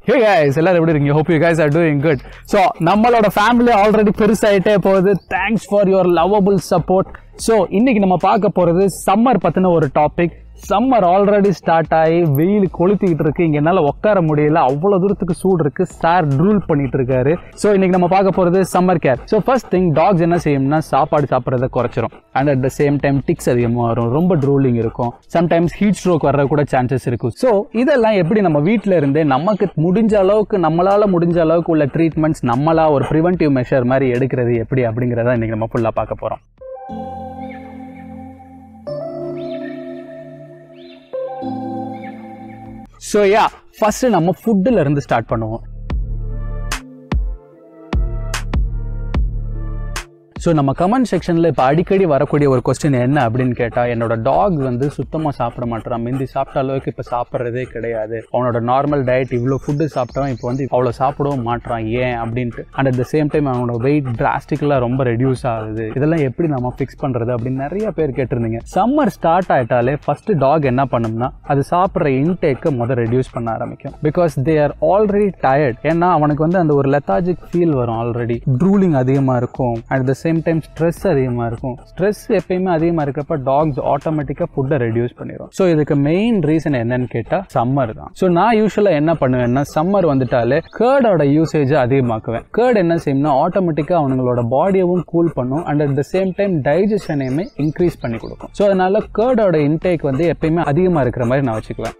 ஹே guys எல்லாரும் எப்படி இருக்கீங்க hope you guys are doing good so நம்மளோட ஃபேமிலி ஆல்ரெடி பெருசாயிட்டே போகுது thanks for your lovable support so இன்னைக்கு நம்ம பார்க்க போகிறது சம்மர் பற்றின ஒரு டாபிக் சம்மர் ஆல்ரெடி ஸ்டார்ட் ஆகி வெயில் கொளுத்திக்கிட்டு இருக்கு இங்க என்னால் உட்கார முடியல அவ்வளோ தூரத்துக்கு சூடு இருக்கு சார் ட்ரூல் பண்ணிட்டு இருக்காரு ஸோ இன்னைக்கு நம்ம பார்க்க போகிறது summer care so first thing dogs என்ன செய்யும்னா சாப்பாடு சாப்பிட்றத குறைச்சிரும் and at the same time ticks அதிகமாக வரும் ரொம்ப ட்ரூலிங் இருக்கும் சம்டைம்ஸ் ஹீட் ஸ்ட்ரோக் வர்ற கூட சான்சஸ் இருக்கும் ஸோ இதெல்லாம் எப்படி நம்ம வீட்டில் இருந்தே நமக்கு முடிஞ்ச அளவுக்கு நம்மளால முடிஞ்ச அளவுக்கு உள்ள ட்ரீட்மெண்ட்ஸ் நம்மளா ஒரு ப்ரிவென்டிவ் மெஷர் மாதிரி எடுக்கிறது எப்படி அப்படிங்கிறத இன்னைக்கு நம்ம ஃபுல்லாக பார்க்க போகிறோம் ஸோ யா ஃபர்ஸ்ட் நம்ம ஃபுட்டில் இருந்து ஸ்டார்ட் பண்ணுவோம் ஸோ நம்ம கமெண்ட் செக்ஷனில் இப்போ அடிக்கடி வரக்கூடிய ஒரு கொஸ்டின் என்ன அப்படின்னு கேட்டால் என்னோட டாக் வந்து சுத்தமாக சாப்பிட மாட்டேறான் முந்தி சாப்பிட்ட அளவுக்கு இப்போ சாப்பிட்றதே கிடையாது அவனோட நார்மல் டயட் இவ்வளோ ஃபுட்டு சாப்பிட்டவன் இப்போ வந்து அவ்வளோ சாப்பிடவும் மாட்றான் ஏன் அப்படின்ட்டு and at the same time அவனோட வெயிட் டிராஸ்டிக்கலாக ரொம்ப ரெடியூஸ் ஆகுது இதெல்லாம் எப்படி நம்ம ஃபிக்ஸ் பண்ணுறது அப்படின்னு நிறைய பேர் கேட்டிருந்தீங்க சம்மர் ஸ்டார்ட் ஆயிட்டாலே ஃபர்ஸ்ட் டாக் என்ன பண்ணும்னா அது சாப்பிட்ற இன்டேக்கை முதல் ரெடியூஸ் பண்ண ஆரம்பிக்கும் because they are already tired ஏன்னா அவனுக்கு வந்து அந்த ஒரு லெத்தாஜிக் ஃபீல் வரும் ஆல்ரெடி ட்ரூலிங் அதிகமாக இருக்கும் at the same time stress அதிகமாக இருக்கும் ஸ்ட்ரெஸ் எப்பயுமே அதிகமாக இருக்கிறப்ப டாக்ஸ் ஆட்டோமேட்டிக்காக ஃபுட்டை ரெடியூஸ் பண்ணிடும் ஸோ இதுக்கு மெயின் ரீசன் என்னன்னு கேட்டால் சம்மர் தான் ஸோ நான் யூஸ்வலாக என்ன பண்ணுவேன்னா சம்மர் வந்துட்டாலே கேர்டோட யூசேஜை அதிகமாக்குவேன் கேர்ட் என்ன செய்யும்னா ஆட்டோமேட்டிக்காக அவங்களோட பாடியவும் கூல் பண்ணும் and at the same time டைஜஷனையுமே இன்க்ரீஸ் பண்ணி கொடுக்கும் ஸோ அதனால கேர்டோட இன்டேக் வந்து எப்பயுமே அதிகமாக இருக்கிற மாதிரி நான் வச்சுக்குவேன்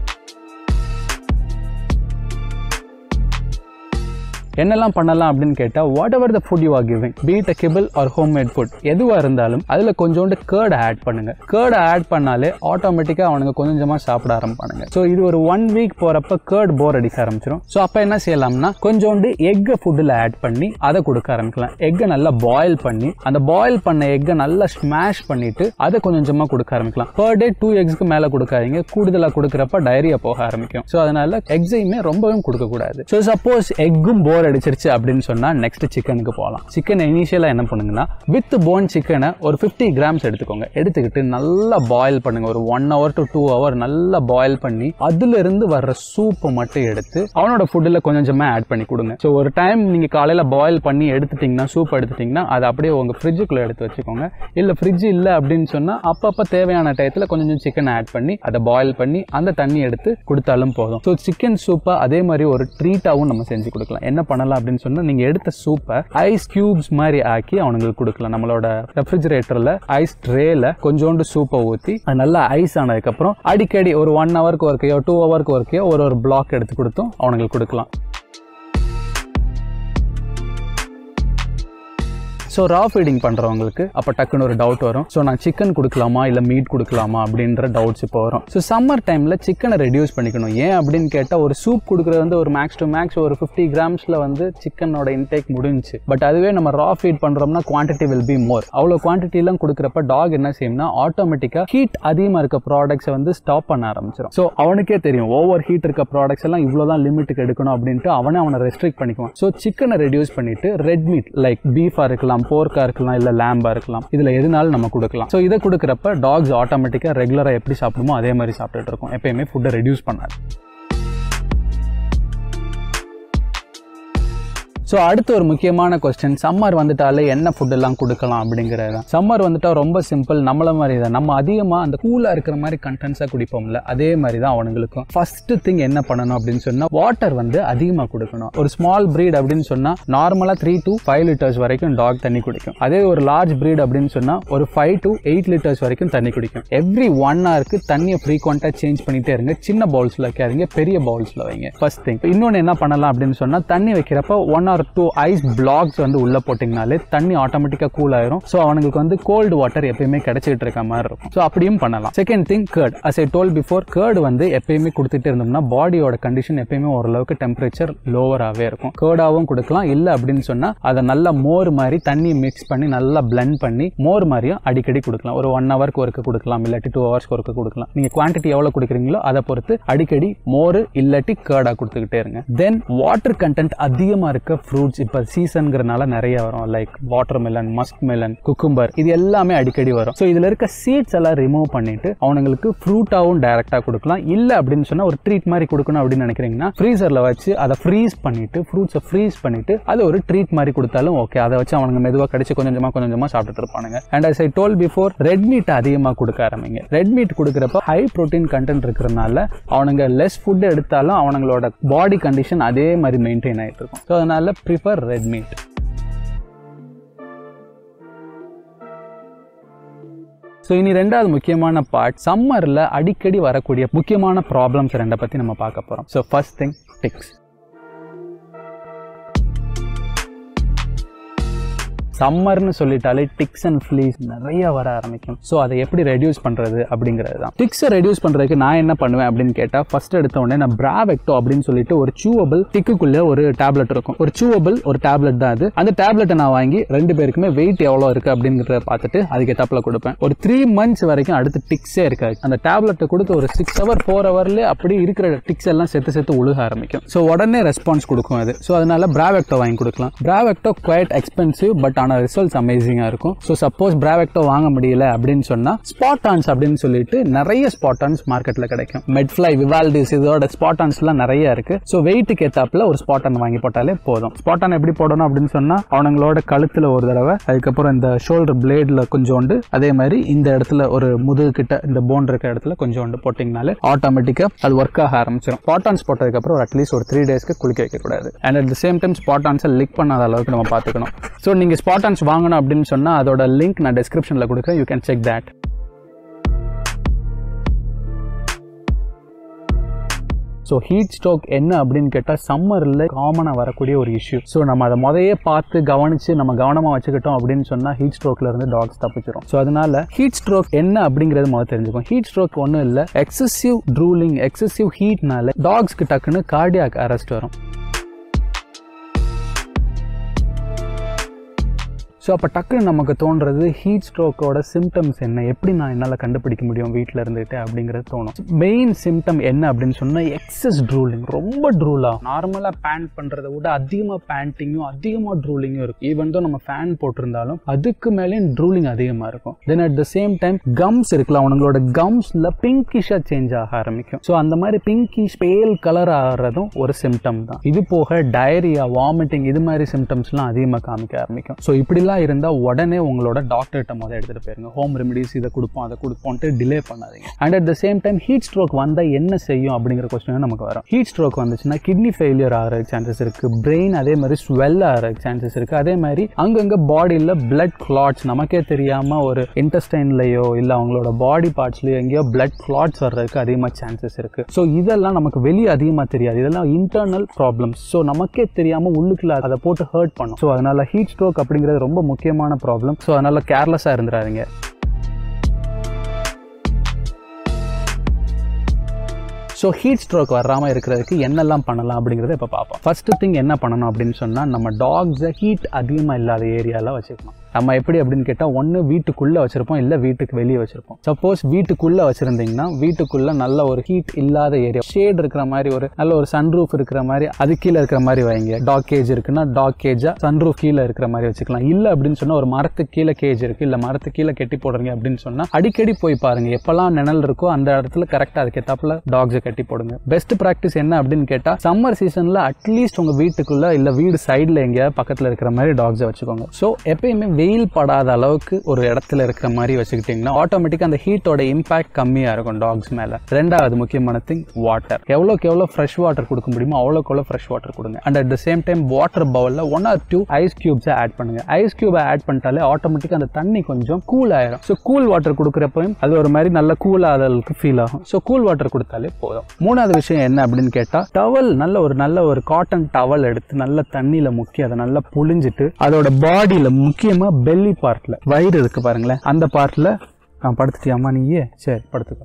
என்னெல்லாம் பண்ணலாம் அப்படின்னு கேட்டால் whatever the food you are giving be it a kibble or home made food எதுவாக இருந்தாலும் அதில் கொஞ்சோண்டு கேர்டை ஆட் பண்ணுங்க கேர்டை ஆட் பண்ணாலே ஆட்டோமேட்டிக்காக அவனுங்க கொஞ்சம் கொஞ்சமாக சாப்பிட ஆரம்பிப்பானுங்க ஸோ இது ஒரு ஒன் வீக் போகிறப்ப கேர்ட் போர் அடிக்க ஆரம்பிச்சிடும் ஸோ அப்போ என்ன செய்யலாம்னா கொஞ்சோண்டு எக்கை ஃபுட்டில் ஆட் பண்ணி அதை கொடுக்க ஆரம்பிக்கலாம் எக்கை நல்லா பாயில் பண்ணி அந்த பாயில் பண்ண எக்கை நல்லா ஸ்மாஷ் பண்ணிட்டு அதை கொஞ்சம் கொஞ்சமாக கொடுக்க ஆரம்பிக்கலாம் பர் டே டூ எக்ஸ்க்கு மேலே கொடுக்காதீங்க கூடுதலாக கொடுக்குறப்ப டயரியா போக ஆரம்பிக்கும் ஸோ அதனால எக்ஸையுமே ரொம்பவும் கொடுக்கக்கூடாது ஸோ சப்போஸ் எக்கும் போர் அடிச்சிருச்சு அப்படின்னு சொன்னால் நெக்ஸ்ட் சிக்கனுக்கு போகலாம் சிக்கன் இனிஷியலாக என்ன பண்ணுங்கன்னா வித் போன் சிக்கனை ஒரு ஃபிஃப்டி கிராம்ஸ் எடுத்துக்கோங்க எடுத்துக்கிட்டு நல்லா பாயில் பண்ணுங்க ஒரு one hour to two hour நல்லா பாயில் பண்ணி அதுல இருந்து வர்ற சூப்பை மட்டும் எடுத்து அவனோட ஃபுட்டில் கொஞ்சம் கொஞ்சமாக ஆட் பண்ணி கொடுங்க ஸோ ஒரு டைம் நீங்கள் காலையில் பாயில் பண்ணி எடுத்துட்டிங்கன்னா சூப் எடுத்துட்டிங்கன்னா அதை அப்படியே உங்கள் ஃப்ரிட்ஜுக்குள்ளே எடுத்து வச்சுக்கோங்க இல்லை ஃப்ரிட்ஜ் இல்லை அப்படின்னு சொன்னால் அப்பப்போ தேவையான டயத்தில் கொஞ்சம் கொஞ்சம் சிக்கன் ஆட் பண்ணி அதை பாயில் பண்ணி அந்த தண்ணி எடுத்து கொடுத்தாலும் போதும் ஸோ சிக்கன் சூப்பை அதே மாதிரி ஒரு ட்ரீட்டாகவும் நம்ம செஞ்சு கொடுக்கலாம் என்ன பண்ணலாம் அப்படின்னு சொன்னால் நீங்கள் எடுத்த சூப்பை ஐஸ் கியூப்ஸ் மாதிரி ஆக்கி அவனுங்களுக்கு கொடுக்கலாம் நம்மளோட ரெஃப்ரிஜரேட்டரில் ஐஸ் ட்ரேல கொஞ்சோண்டு சூப்பை ஊற்றி அது நல்லா ஐஸ் ஆனதுக்கப்புறம் அடிக்கடி ஒரு ஒன் ஹவருக்கு ஒர்க்கையோ டூ ஹவருக்கு ஒர்க்கையோ ஒரு ஒரு பிளாக் எடுத்து கொடுத்தும் அவனுங்களுக்கு கொடுக்கலாம் ஸோ ரா ஃபீடிங் பண்ணுறவங்களுக்கு அப்போ டக்குன்னு ஒரு டவுட் வரும் ஸோ நான் சிக்கன் கொடுக்கலாமா இல்லை மீட் கொடுக்கலாமா அப்படின்ற டவுட்ஸ் இப்போ வரும் ஸோ சம்மர் டைமில் சிக்கனை ரெடியூஸ் பண்ணிக்கணும் ஏன் அப்படின்னு கேட்டால் ஒரு சூப் கொடுக்குறது வந்து ஒரு மேக்ஸ் டு மேக்ஸ் ஒரு ஃபிஃப்டி கிராம்ஸில் வந்து சிக்கனோட இன்டேக் முடிஞ்சுச்சு பட் அதுவே நம்ம ரா ஃபீட் பண்ணுறோம்னா குவான்டிட்டி வில் பி மோர் அவ்வளோ குவான்டிட்டிலாம் கொடுக்குறப்ப டாக் என்ன செய்யும்னா ஆட்டோமேட்டிக்காக ஹீட் அதிகமாக இருக்க ப்ராடக்ட்ஸை வந்து ஸ்டாப் பண்ண ஆரம்பிச்சிடும் ஸோ அவனுக்கே தெரியும் ஓவர் ஹீட் இருக்க ப்ராடக்ட்ஸ் எல்லாம் இவ்வளோ தான் லிமிட்டுக்கு எடுக்கணும் அப்படின்ட்டு அவனே அவனை ரெஸ்ட்ரிக்ட் பண்ணிக்குவான் ஸோ சிக்கனை ரெடியூஸ் பண்ணிட்டு ரெட் மீட் லைக் பீஃபாக இருக்கலாம் இருக்கலாம் போர்க்கா இருக்கலாம் இல்லை லேம்பா இருக்கலாம் இதில் எதுனாலும் நம்ம கொடுக்கலாம் ஸோ இதை கொடுக்குறப்ப டாக்ஸ் ஆட்டோமேட்டிக்காக ரெகுலராக எப்படி சாப்பிடுமோ அதே மாதிரி சாப்பிட்டுட்டு இருக்கும் எப்பயுமே ஃபுட்டை ரெடியூஸ் பண்ணாது ஸோ அடுத்து ஒரு முக்கியமான கொஸ்டின் சம்மர் வந்துட்டாலே என்ன ஃபுட் எல்லாம் கொடுக்கலாம் அப்படிங்கிறது தான் சம்மர் வந்துட்டா ரொம்ப சிம்பிள் நம்மள மாதிரி தான் நம்ம அதிகமாக அந்த கூலாக இருக்கிற மாதிரி கண்டென்ட்ஸாக குடிப்போம்ல அதே மாதிரி தான் அவனுங்களுக்கும் ஃபர்ஸ்ட் திங் என்ன பண்ணணும் அப்படின்னு சொன்னால் வாட்டர் வந்து அதிகமாக கொடுக்கணும் ஒரு ஸ்மால் ப்ரீட் அப்படின்னு சொன்னால் நார்மலாக த்ரீ டு ஃபைவ் லிட்டர்ஸ் வரைக்கும் டாக் தண்ணி குடிக்கும் அதே ஒரு லார்ஜ் ப்ரீட் அப்படின்னு சொன்னால் ஒரு ஃபைவ் டு எயிட் லிட்டர்ஸ் வரைக்கும் தண்ணி குடிக்கும் எவ்ரி ஒன் ஹவருக்கு தண்ணியை ஃப்ரீக்வெண்ட்டாக சேஞ்ச் பண்ணிட்டே இருங்க சின்ன பவுல்ஸில் வைக்காதீங்க பெரிய பவுல்ஸில் வைங்க ஃபர்ஸ்ட் திங் இன்னொன்று என்ன பண்ணலாம் அப்படின்னு சொன்னால் தண்ணி வைக்கிறப்ப one or two ice blocks வந்து உள்ள போட்டிங்கனாலே தண்ணி ஆட்டோமேட்டிக்காக கூல் ஆயிரும் ஸோ அவனுக்கு வந்து கோல்டு வாட்டர் எப்பயுமே கிடைச்சிட்டு இருக்க மாதிரி இருக்கும் ஸோ அப்படியும் பண்ணலாம் second thing curd as I told before curd வந்து எப்பயுமே கொடுத்துட்டு இருந்தோம்னா பாடியோட கண்டிஷன் எப்பயுமே ஓரளவுக்கு டெம்பரேச்சர் லோவராகவே இருக்கும் கேர்டாகவும் கொடுக்கலாம் இல்லை அப்படின்னு சொன்னால் அதை நல்லா மோர் மாதிரி தண்ணி மிக்ஸ் பண்ணி நல்லா பிளெண்ட் பண்ணி மோர் மாதிரியும் அடிக்கடி கொடுக்கலாம் ஒரு ஒன் ஹவருக்கு ஒர்க்கு கொடுக்கலாம் இல்லாட்டி டூ ஹவர்ஸ்க்கு ஒர்க்கு கொடுக்கலாம் நீங்கள் குவான்டிட்டி எவ்வளோ கொடுக்குறீங்களோ அதை பொறுத்து அடிக்கடி மோர் இல்லாட்டி கேர்டாக கொடுத்துக்கிட்டே இருங்க தென் வாட்டர் கண்டென்ட் அதிகமாக இருக்க ஃப்ரூட்ஸ் இப்போ சீசன்கிறனால நிறைய வரும் like watermelon muskmelon cucumber இது எல்லாமே அடிக்கடி வரும் ஸோ இதில் இருக்க சீட்ஸ் எல்லாம் ரிமூவ் பண்ணிட்டு அவனுங்களுக்கு ஃப்ரூட்டாகவும் டைரெக்டாக கொடுக்கலாம் இல்லை அப்படின்னு சொன்னால் ஒரு ட்ரீட் மாதிரி கொடுக்கணும் அப்படின்னு நினைக்கிறீங்கன்னா ஃப்ரீசரில் வச்சு அதை ஃப்ரீஸ் பண்ணிட்டு ஃப்ரூட்ஸை ஃப்ரீஸ் பண்ணிட்டு அது ஒரு ட்ரீட் மாதிரி கொடுத்தாலும் ஓகே அதை வச்சு அவனுங்க மெதுவாக கடிச்சு கொஞ்சம் கொஞ்சமாக கொஞ்சம் கொஞ்சமாக சாப்பிட்டுட்டு இருப்பானுங்க and I told before red meat அதிகமாக கொடுக்க ஆரம்பிங்க ரெட் மீட் கொடுக்குறப்ப ஹை ப்ரோட்டீன் கண்டென்ட் இருக்கிறனால அவனுங்க லெஸ் ஃபுட் எடுத்தாலும் அவனுங்களோட பாடி கண்டிஷன் அதே மாதிரி மெயின்டைன் ஆகிட்டு இருக்கும் ஸோ அதனால ப்ரிஃபர் ரெட் மீட் ஸோ இனி ரெண்டாவது முக்கியமான பார்ட் சம்மரில் அடிக்கடி வரக்கூடிய முக்கியமான ப்ராப்ளம்ஸ் ரெண்டை பற்றி நம்ம பார்க்க போகிறோம் ஸோ ஃபர்ஸ்ட் திங் டிக்ஸ் சம்மர்னு சொல்லிட்டாலே டிக்ஸ் அண்ட் ஃப்ளீஸ் நிறைய வர ஆரம்பிக்கும் ஸோ அதை எப்படி ரெடியூஸ் பண்ணுறது அப்படிங்கிறது தான் டிக்ஸை ரெடியூஸ் பண்ணுறதுக்கு நான் என்ன பண்ணுவேன் அப்படின்னு கேட்டால் ஃபர்ஸ்ட் எடுத்த உடனே நான் பிராவெக்டோ அப்படின்னு சொல்லிட்டு ஒரு சூவபிள் டிக்குக்குள்ளே ஒரு டேப்லெட் இருக்கும் ஒரு சூவபிள் ஒரு டேப்லெட் தான் அது அந்த டேப்லெட்டை நான் வாங்கி ரெண்டு பேருக்குமே வெயிட் எவ்வளோ இருக்குது அப்படிங்கிறத பார்த்துட்டு அதுக்கு தப்பில் கொடுப்பேன் ஒரு த்ரீ மந்த்ஸ் வரைக்கும் அடுத்து டிக்ஸே இருக்காது அந்த டேப்லெட்டை கொடுத்து ஒரு சிக்ஸ் ஹவர் ஃபோர் ஹவர்லேயே அப்படி இருக்கிற டிக்ஸ் எல்லாம் செத்து செத்து உழுக ஆரம்பிக்கும் ஸோ உடனே ரெஸ்பான்ஸ் கொடுக்கும் அது ஸோ அதனால பிராவெக்டோ வாங்கி கொடுக்கலாம் பிராவெக்டோ குவைட் எக்ஸ்பென்சிவ் பட் ஆனால் ரிசல்ட்ஸ் அமேசிங்காக இருக்கும் ஸோ சப்போஸ் பிராவெக்டோ வாங்க முடியல அப்படின்னு சொன்னால் ஸ்பாட்டான்ஸ் அப்படின்னு சொல்லிட்டு நிறைய ஸ்பாட்டான்ஸ் மார்க்கெட்டில் கிடைக்கும் மெட்ஃப்ளை விவால்டிஸ் இதோட ஸ்பாட்டான்ஸ்லாம் நிறைய இருக்கு ஸோ வெயிட்டுக்கு ஏத்தாப்புல ஒரு ஸ்பாட்டான் வாங்கி போட்டாலே போதும் ஸ்பாட்டான் எப்படி போடணும் அப்படின்னு சொன்னால் அவனுங்களோட கழுத்தில் ஒரு தடவை அதுக்கப்புறம் இந்த ஷோல்டர் பிளேடில் கொஞ்சோண்டு அதே மாதிரி இந்த இடத்துல ஒரு முதுகு கிட்ட இந்த போன் இருக்க இடத்துல கொஞ்சோண்டு போட்டிங்கனாலே ஆட்டோமேட்டிக்காக அது ஒர்க் ஆக ஆரம்பிச்சிடும் ஸ்பாட்டான்ஸ் போட்டதுக்கப்புறம் ஒரு அட்லீஸ்ட் ஒரு த்ரீ டேஸ்க்கு குளிக்க வைக்கக்கூடாது and at the same time ஸ்பாட்டான்ஸை லிக் பண்ணாத அளவுக்கு நம்ம பார்த்துக்கணும் ஸோ நீங்கள் ஸ்பாட்டான்ஸ் வாங்கணும் அப்படின்னு சொன்னால் அதோட லிங்க் நான் டிஸ்கிரிப்ஷனில் கொடுக்குறேன் you can check that so heat stroke என்ன அப்படின்னு கேட்டால் சம்மரில் காமனாக வரக்கூடிய ஒரு இஷ்யூ ஸோ நம்ம அதை முதையே பார்த்து கவனித்து நம்ம கவனமாக வச்சுக்கிட்டோம் அப்படின்னு சொன்னால் ஹீட் ஸ்ட்ரோக்ல இருந்து டாக்ஸ் தப்பிச்சிடும் ஸோ அதனால ஹீட் ஸ்ட்ரோக் என்ன அப்படிங்கிறது முதல்ல தெரிஞ்சுக்கும் ஹீட் ஸ்ட்ரோக் ஒன்றும் இல்லை எக்ஸசிவ் ட்ரூலிங் எக்ஸசிவ் ஹீட்னால டாக்ஸ்க்கு டக்குன்னு கார்டியாக் அரெஸ்ட் வரும் ஸோ அப்போ டக்குன்னு நமக்கு தோன்றது ஹீட் ஸ்ட்ரோக்கோட சிம்டம்ஸ் என்ன எப்படி நான் என்னால் கண்டுபிடிக்க முடியும் வீட்டில் இருந்துட்டு அப்படிங்கிறது தோணும் மெயின் சிம்டம் என்ன அப்படின்னு சொன்னால் எக்ஸஸ் ட்ரூலிங் ரொம்ப ட்ரூலாக நார்மலாக பேண்ட் பண்ணுறத விட அதிகமாக பேண்டிங்கும் அதிகமாக ட்ரூலிங்கும் இருக்கும் ஈவன் தான் நம்ம ஃபேன் போட்டிருந்தாலும் அதுக்கு மேலேயும் ட்ரூலிங் அதிகமாக இருக்கும் then at the same time gums இருக்குல்ல அவங்களோட கம்ஸில் பிங்கிஷாக சேஞ்ச் ஆக ஆரம்பிக்கும் ஸோ அந்த மாதிரி பிங்கிஷ் பேல் கலர் ஆகிறதும் ஒரு சிம்டம் தான் இது போக டயரியா வாமிட்டிங் இது மாதிரி சிம்டம்ஸ்லாம் அதிகமாக காமிக்க ஆரம்பிக்கும் ஸோ இப்படிலாம் இதெல்லாம் இருந்தால் உடனே உங்களோட டாக்டர்கிட்ட முதல் எடுத்துகிட்டு போயிருங்க ஹோம் ரெமிடிஸ் இதை கொடுப்போம் அதை கொடுப்போம்ட்டு டிலே பண்ணாதீங்க and at the same time heat stroke வந்தால் என்ன செய்யும் அப்படிங்கிற கொஸ்டின் நமக்கு வரும் ஹீட் ஸ்ட்ரோக் வந்துச்சுன்னா கிட்னி ஃபெயிலியர் ஆகிற சான்சஸ் இருக்குது பிரெயின் அதே மாதிரி ஸ்வெல் ஆகிற சான்சஸ் இருக்குது அதே மாதிரி அங்கங்கே பாடியில் பிளட் கிளாட்ஸ் நமக்கே தெரியாமல் ஒரு இன்டெஸ்டைன்லையோ இல்லை அவங்களோட பாடி பார்ட்ஸ்லையோ எங்கேயோ பிளட் கிளாட்ஸ் வர்றதுக்கு அதிகமாக சான்சஸ் இருக்குது ஸோ இதெல்லாம் நமக்கு வெளியே அதிகமாக தெரியாது இதெல்லாம் இன்டர்னல் ப்ராப்ளம்ஸ் ஸோ நமக்கே தெரியாமல் உள்ளுக்குள்ள அதை போட்டு ஹர்ட் பண்ணும் ஸோ அதனால ஹீட் ஸ்ட்ரோக் அப்படிங்கிறது ரொம்ப முக்கியமான ப்ராப்ளம் ஸோ அதனால கேர்லெஸ்ஸாக இருந்துடாதீங்க ஸோ ஹீட் ஸ்ட்ரோக் வராமல் இருக்கிறதுக்கு என்னெல்லாம் பண்ணலாம் அப்படிங்கிறத இப்போ பார்ப்போம் ஃபர்ஸ்ட் திங் என்ன பண்ணணும் அப்படின்னு சொன்னால் நம்ம டாக்ஸை ஹீட் அதிகமாக இல்லாத ஏரியாவில் வச்சுக்கணும் நம்ம எப்படி அப்படின்னு கேட்டால் ஒன்று வீட்டுக்குள்ளே வச்சுருப்போம் இல்லை வீட்டுக்கு வெளியே வச்சுருப்போம் சப்போஸ் வீட்டுக்குள்ளே வச்சுருந்தீங்கன்னா வீட்டுக்குள்ளே நல்ல ஒரு ஹீட் இல்லாத ஏரியா ஷேட் இருக்கிற மாதிரி ஒரு நல்ல ஒரு சன்ரூஃப் இருக்கிற மாதிரி அது கீழே இருக்கிற மாதிரி வைங்க டாக் கேஜ் இருக்குன்னா டாக் கேஜாக சன்ரூஃப் கீழே இருக்கிற மாதிரி வச்சுக்கலாம் இல்லை அப்படின்னு சொன்னால் ஒரு மரத்துக்கு கீழே கேஜ் இருக்குது இல்லை மரத்துக்கு கீழே கட்டி போடுறீங்க அப்படின்னு சொன்னால் அடிக்கடி போய் பாருங்க எப்போல்லாம் நிழல் இருக்கோ அந்த இடத்துல கரெக்டாக அதுக்கு ஏத்தாப்புல டாக்ஸை கட்டி போடுங்க பெஸ்ட் ப்ராக்டிஸ் என்ன அப்படின்னு கேட்டால் சம்மர் சீசனில் அட்லீஸ்ட் உங்கள் வீட்டுக்குள்ளே இல்லை வீடு சைடில் எங்கேயாவது பக்கத்தில் இருக்கிற மாதிரி டாக்ஸை வச்சுக்கோங்க ஸோ எப்பயுமே வெயில் படாத அளவுக்கு ஒரு இடத்துல இருக்கிற மாதிரி வச்சுக்கிட்டிங்கன்னா ஆட்டோமேட்டிக்காக அந்த ஹீட்டோட இம்பாக்ட் கம்மியாக இருக்கும் டாக்ஸ் மேலே ரெண்டாவது முக்கியமான திங் வாட்டர் எவ்வளோக்கு எவ்வளோ ஃப்ரெஷ் வாட்டர் கொடுக்க முடியுமோ அவ்வளோக்கு எவ்வளோ ஃப்ரெஷ் வாட்டர் கொடுங்க and at the same time water பவுலில் ஒன் ஆர் டூ ஐஸ் கியூப்ஸை ஆட் பண்ணுங்க ஐஸ் கியூபை ஆட் பண்ணிட்டாலே ஆட்டோமேட்டிக்காக அந்த தண்ணி கொஞ்சம் கூல் ஆயிரும் ஸோ கூல் வாட்டர் கொடுக்குறப்பையும் அது ஒரு மாதிரி நல்ல கூல் ஆதலுக்கு ஃபீல் ஆகும் ஸோ கூல் வாட்டர் கொடுத்தாலே போதும் மூணாவது விஷயம் என்ன அப்படின்னு கேட்டால் டவல் நல்ல ஒரு நல்ல ஒரு காட்டன் டவல் எடுத்து நல்ல தண்ணியில் முக்கி அதை நல்லா புழிஞ்சிட்டு அதோட பாடியில் முக்கியமாக பெல்லி பார்ட்டில் வயிறு இருக்கு பாருங்களேன் அந்த பார்ட்டில் நான் படுத்துட்டியாம்மா நீயே சரி படுத்துக்கோ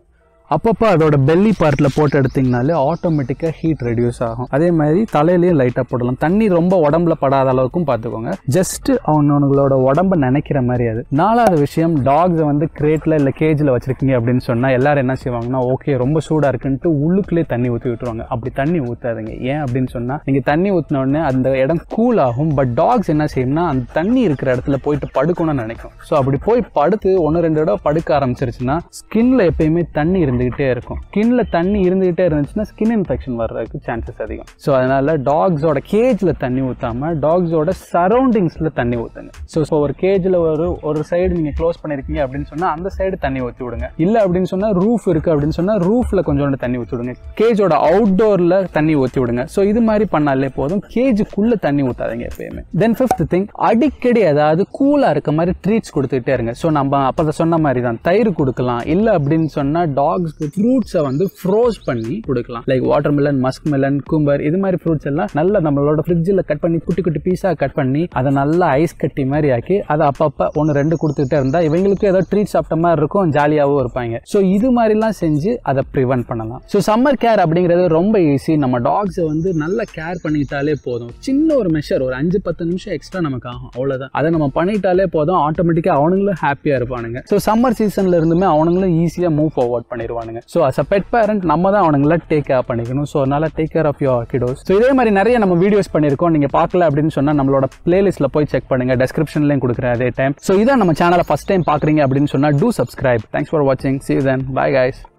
அப்பப்போ அதோட பெல்லி பார்ட்டில் போட்டு எடுத்தீங்கனாலே ஆட்டோமேட்டிக்காக ஹீட் ரெடியூஸ் ஆகும் அதே மாதிரி தலையிலையும் லைட்டாக போடலாம் தண்ணி ரொம்ப உடம்புல படாத அளவுக்கும் பார்த்துக்கோங்க ஜஸ்ட் அவனவங்களோட உடம்ப நினைக்கிற மாதிரி அது நாலாவது விஷயம் டாக்ஸை வந்து கிரேட்டில் இல்லை கேஜில் வச்சிருக்கீங்க அப்படின்னு சொன்னால் எல்லாரும் என்ன செய்வாங்கன்னா ஓகே ரொம்ப சூடாக இருக்குன்ட்டு உள்ளுக்குள்ளே தண்ணி ஊற்றி விட்டுருவாங்க அப்படி தண்ணி ஊற்றாதீங்க ஏன் அப்படின்னு சொன்னால் நீங்கள் தண்ணி ஊற்றின உடனே அந்த இடம் கூல் ஆகும் பட் டாக்ஸ் என்ன செய்யும்னா அந்த தண்ணி இருக்கிற இடத்துல போயிட்டு படுக்கணும்னு நினைக்கும் ஸோ அப்படி போய் படுத்து ஒன்று ரெண்டு இடம் படுக்க ஆரம்பிச்சிருச்சுன்னா ஸ்கின்ல எப்பயுமே தண்ணி இருந்துகிட்டே இருக்கும் ஸ்கின்ல தண்ணி இருந்துகிட்டே இருந்துச்சுன்னா ஸ்கின் இன்ஃபெக்ஷன் வர்றதுக்கு சான்சஸ் அதிகம் ஸோ அதனால டாக்ஸோட கேஜில் தண்ணி ஊற்றாம டாக்ஸோட சரௌண்டிங்ஸில் தண்ணி ஊற்றுங்க ஸோ ஸோ ஒரு கேஜில் ஒரு ஒரு சைடு நீங்கள் க்ளோஸ் பண்ணியிருக்கீங்க அப்படின்னு சொன்னால் அந்த சைடு தண்ணி ஊற்றி விடுங்க இல்லை அப்படின்னு சொன்னால் ரூஃப் இருக்குது அப்படின்னு சொன்னால் ரூஃபில் கொஞ்சோண்டு தண்ணி ஊற்றி விடுங்க கேஜோட அவுட்டோரில் தண்ணி ஊற்றி விடுங்க ஸோ இது மாதிரி பண்ணாலே போதும் கேஜுக்குள்ளே தண்ணி ஊற்றாதீங்க எப்பயுமே தென் ஃபிஃப்த் திங் அடிக்கடி ஏதாவது கூலாக இருக்க மாதிரி ட்ரீட்ஸ் கொடுத்துக்கிட்டே இருங்க ஸோ நம்ம அப்போ சொன்ன மாதிரி தான் தயிர் கொடுக்கலாம் இல்லை அப்படின்னு சொன்னால் டாக்ஸ்க்கு ஃப்ரூட்ஸை வந்து ஃப்ரோஸ் பண்ணி கொடுக்கலாம் like watermelon muskmelon cucumber இது மாதிரி ஃப்ரூட்ஸ் எல்லாம் நல்லா நம்மளோட ஃப்ரிட்ஜில் கட் பண்ணி குட்டி குட்டி பீஸாக கட் பண்ணி அதை நல்லா ஐஸ் கட்டி மாதிரி ஆக்கி அதை அப்பப்போ ஒன்று ரெண்டு கொடுத்துட்டே இருந்தால் இவங்களுக்கும் ஏதோ ட்ரீட் சாப்பிட்ட மாதிரி இருக்கும் ஜாலியாகவும் இருப்பாங்க ஸோ இது மாதிரிலாம் செஞ்சு அதை ப்ரிவென்ட் பண்ணலாம் ஸோ சம்மர் கேர் அப்படிங்கிறது ரொம்ப ஈஸி நம்ம டாக்ஸை வந்து நல்லா கேர் பண்ணிக்கிட்டாலே போதும் சின்ன ஒரு மெஷர் ஒரு அஞ்சு பத்து நிமிஷம் எக்ஸ்ட்ரா நமக்கு ஆகும் அவ்வளோதான் அதை நம்ம பண்ணிட்டாலே போதும் ஆட்டோமேட்டிக்காக அவனுங்களும் ஹாப்பியாக இருப்பானுங்க ஸோ சம்மர் சீசன்ல இருந்துமே அவனுங்களும் ஈஸியாக மூவ் ஃபார்வர்ட் பண்ணிடுவானுங்க so as a pet parent நம்ம தான் அவனுங்கள டேக் கேர் பண்ணிக்கணும் ஸோ அதனால take care of your kiddos so இதே மாதிரி நிறைய நம்ம வீடியோஸ் பண்ணியிருக்கோம் நீங்கள் பார்க்கல அப்படின்னு சொன்னால் நம்மளோட பிளேலிஸ்ட்டில் போய் செக் பண்ணுங்க டெஸ்கிரிப்ஷன்லையும் கொடுக்குறேன் அதே டைம் ஸோ இதான் நம்ம சேனலை ஃபஸ்ட் டைம் பார்க்குறீங்க அப்படின்னு சொன்னால் டூ சப்ஸ்கிரைப் தேங்க்ஸ் ஃபார் வாட்சிங் சி தென் பை guys